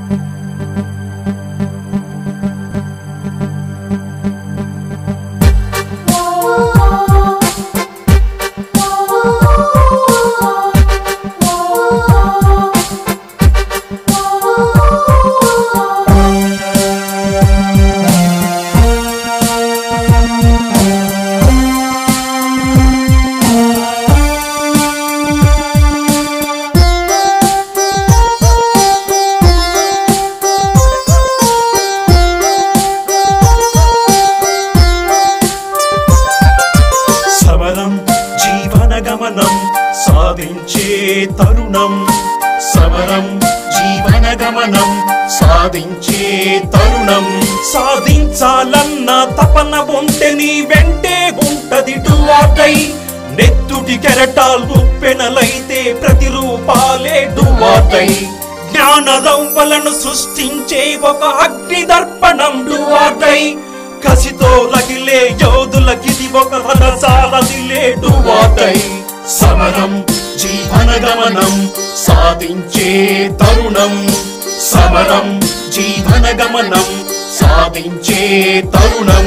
సమరం జీవన గమనం సాధించే తరుణం సమరం జీవన గమనం సాధించే తరుణం సాధించాలన్న తపన ఉంటే నీ వెంటే ఉంటది డువాటై నెత్తుటి కెరటాల్ ఉప్పెనలైతే ప్రతిరూపాలే డువాటై జ్ఞాన రౌపలను సృష్టించే ఒక అగ్ని దర్పణం డువాటై కసితో రగిలే యోధులకిది ఒక రసాలదిలే డువాటై సమరం జీవన గమనం సాధించే తరుణం సమరం జీవన గమనం సాధించే తరుణం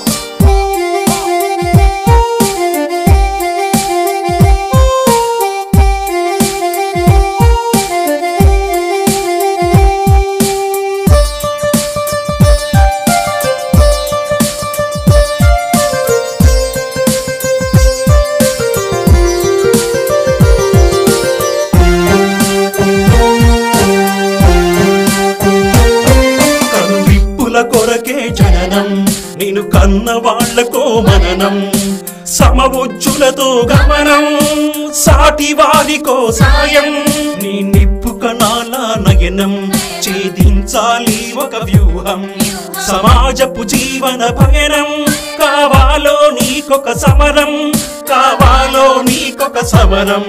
కనువిప్పుల కొరకే జననం నేను కన్న వాళ్లకో మననం సమబుజ్జులతో గమనం సాటి వారికో సాయం నీ నిప్పు కణాల నయనం ఛేదించాలి ఒక వ్యూహం సమాజపు జీవన పయనం కావాలో నీకొక సమరం కావాలో నీకొక సమరం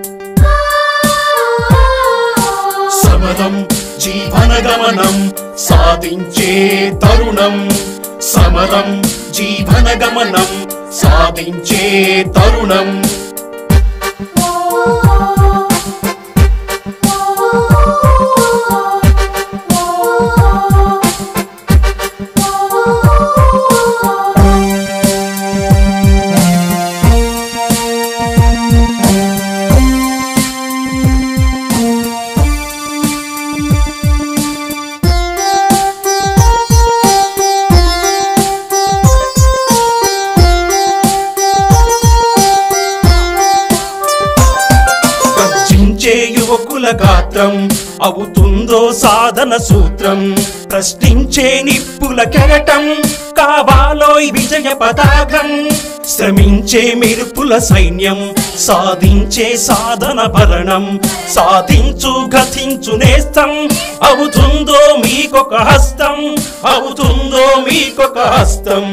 సమరం జీవన గమనం సాధించే తరుణం సమరం జీవన గమనం సాధించే తరుణం గర్జించే యువకుల గాత్రం అవుతుందో సాధన సూత్రం ప్రశ్నించే నిప్పుల కెరటం కావాలో ఈ విజయ పతాకం శ్రమించే మెరుపుల సైన్యం సాధించే సాధన భరణం సాధించు గతించు నేస్తం అవుతుందో మీకొక హస్తం అవుతుందో మీకొక హస్తం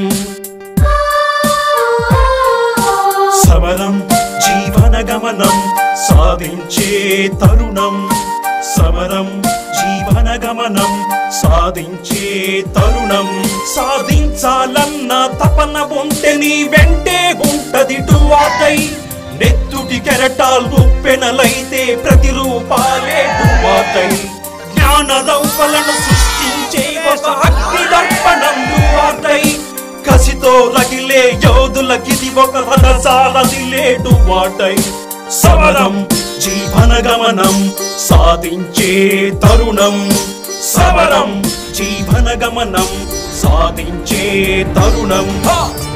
సమరం జీవన గమనం సాధించే తరుణం సమరం జీవన గమనం సాధించే తరుణం సాధించాలన్న తపన ఉంటే నీ వెంటే ఉంటది డువాటై నెత్తుటి కెరటాల్ ఉప్పెనలైతే ప్రతిరూపాలే డువాటై జ్ఞాన రౌపలను సృష్టించే ఒక అగ్ని దర్పణం డువాటై కసితో రగిలే యోధులకిది ఒక రసాలదిలేటు వాటై సమరం జీవన గమనం సాధించే తరుణం సమరం జీవన గమనం సాధించే తరుణం